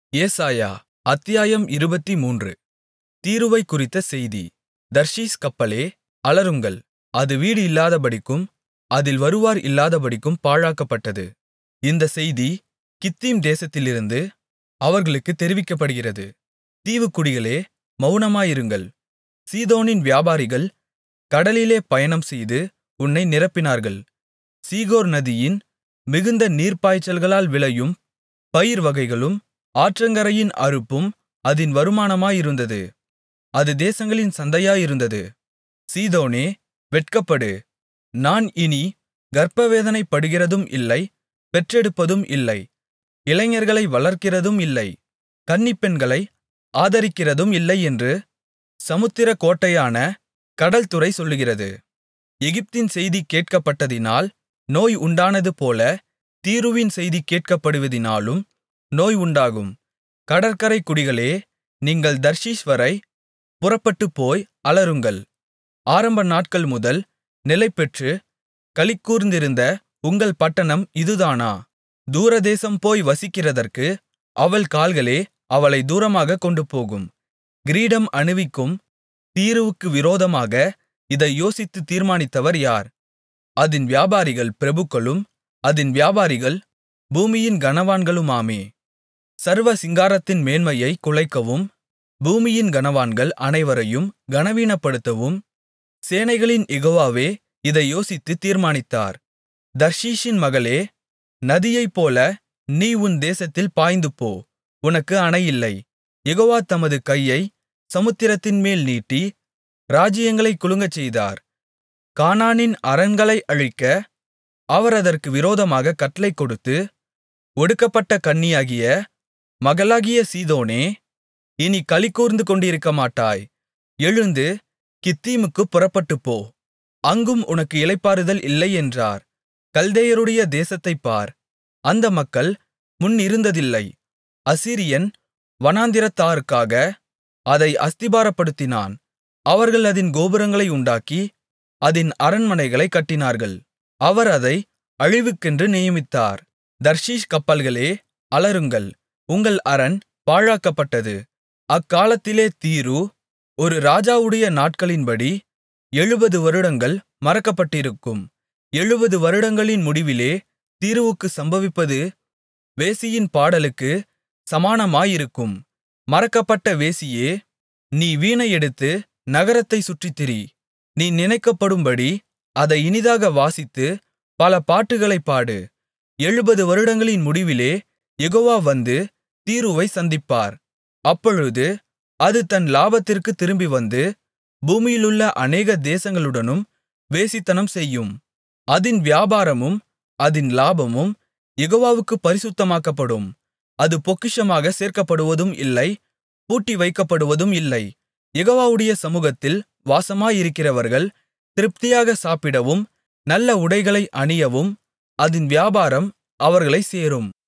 ஏசாயா அத்தியாயம் இருபத்துமூன்று தீருவைக் குறித்த செய்தி தர்ஷீஸ் கப்பலே அலறுங்கள் அது வீடு இல்லாதபடிக்கும் அதில் வருவார் இல்லாதபடிக்கும் பாழாக்கப்பட்டது இந்தச் செய்தி கித்தீம் தேசத்திலிருந்து அவர்களுக்குத் தெரிவிக்கப்படுகிறது தீவுக்குடிகளே மவுனமாயிருங்கள் சீதோனின் வியாபாரிகள் கடலிலே பயணம்செய்து உன்னை நிரப்பினார்கள் சீகோர் நதியின் மிகுந்த நீர்ப்பாய்ச்சல்களால் விளையும் பயிர் வகைகளும் ஆற்றங்கரையின் அறுப்பும் அதின் வருமானமாயிருந்தது அது தேசங்களின் சந்தையாயிருந்தது சீதோனே வெட்கப்படு நான் இனி கர்ப்பவேதனைப்படுகிறதும் இல்லை பெற்றெடுப்பதும் இல்லை இளைஞர்களை வளர்க்கிறதும் இல்லை கன்னிப்பெண்களை ஆதரிக்கிறதும் இல்லை என்று சமுத்திரக் கோட்டையான கடல்துறை சொல்லுகிறது எகிப்தின் செய்தி கேட்கப்பட்டதினால் நோய் உண்டானதுபோல தீருவின் செய்தி கேட்கப்படுவதினாலும் நோய் உண்டாகும் கடற்கரைக் குடிகளே நீங்கள் தர்ஷீஸ்வரை புறப்பட்டுப்போய் அலறுங்கள் ஆரம்ப நாட்கள் முதல் நிலைபெற்று களிகூர்ந்திருந்த உங்கள் பட்டணம் இதுதானா தூரதேசம் போய் வசிக்கிறதற்கு அவள் கால்களே அவளைத் தூரமாகக் கொண்டுபோகும் கிரீடம் அணிவிக்கும் தீருவுக்கு விரோதமாக இதை யோசித்துத் தீர்மானித்தவர் யார் அதின் வியாபாரிகள் பிரபுக்களும் அதின் வியாபாரிகள் பூமியின் கனவான்களுமாமே சர்வ சிங்காரத்தின் மேன்மையைக் குலைக்கவும் பூமியின் கனவான்கள் அனைவரையும் கனவீனப்படுத்தவும் சேனைகளின் யெகோவாவே இதை யோசித்துத் தீர்மானித்தார் தர்ஷீஸின் மகளே நதியைப்போல நீ உன் தேசத்தில் பாய்ந்துபோ உனக்கு அணையில்லை யெகோவா தமது கையை சமுத்திரத்தின்மேல் நீட்டி ராஜ்ஜியங்களைக் குலுங்கச்செய்தார் கானானின் அரண்களை அழிக்க அவர் அதற்கு விரோதமாகக் கட்டளை கொடுத்து ஒடுக்கப்பட்ட கன்னியாகிய மகளாகிய சீதோனே இனி களிகூர்ந்து கொண்டிருக்கமாட்டாய் எழுந்து கித்தீமுக்குப் புறப்பட்டுப்போ அங்கும் உனக்கு இளைப்பாறுதல் இல்லை என்றார் கல்தேயருடைய தேசத்தைப் பார் அந்த மக்கள் முன் இருந்ததில்லை அசீரியன் வனாந்திரத்தாருக்காக அதை அஸ்திபாரப்படுத்தினான் அவர்கள் அதின் கோபுரங்களை உண்டாக்கி அதின் அரண்மனைகளைக் கட்டினார்கள் அவர் அதை அழிவுக்கென்று நியமித்தார் தர்ஷீஸ் கப்பல்களே அலறுங்கள் உங்கள் அரண் பாழாக்கப்பட்டது அக்காலத்திலே தீரு ஒரு ராஜாவுடைய நாட்களின்படி எழுபது வருடங்கள் மறக்கப்பட்டிருக்கும் எழுபது வருடங்களின் முடிவிலே தீருவுக்கு சம்பவிப்பது வேசியின் பாடலுக்கு சமானமாயிருக்கும் மறக்கப்பட்ட வேசியே நீ வீணை எடுத்து நகரத்தைச் சுற்றித்திரி நீ நினைக்கப்படும்படி அதை இனிதாக வாசித்து பல பாட்டுகளைப் பாடு எழுபது வருடங்களின் முடிவிலே யெகோவா வந்து தீருவை சந்திப்பார் அப்பொழுது அது தன் லாபத்திற்குத் திரும்பி வந்து பூமியிலுள்ள அநேக தேசங்களுடனும் வேசித்தனம் செய்யும் அதின் வியாபாரமும் அதின் லாபமும் யெகோவாவுக்குப் பரிசுத்தமாக்கப்படும் அது பொக்கிஷமாக சேர்க்கப்படுவதும் இல்லை பூட்டி வைக்கப்படுவதும் இல்லை யெகோவாவுடைய சமுகத்தில் வாசமாயிருக்கிறவர்கள் திருப்தியாக சாப்பிடவும் நல்ல உடைகளை அணியவும் அதின் வியாபாரம் அவர்களைச் சேரும்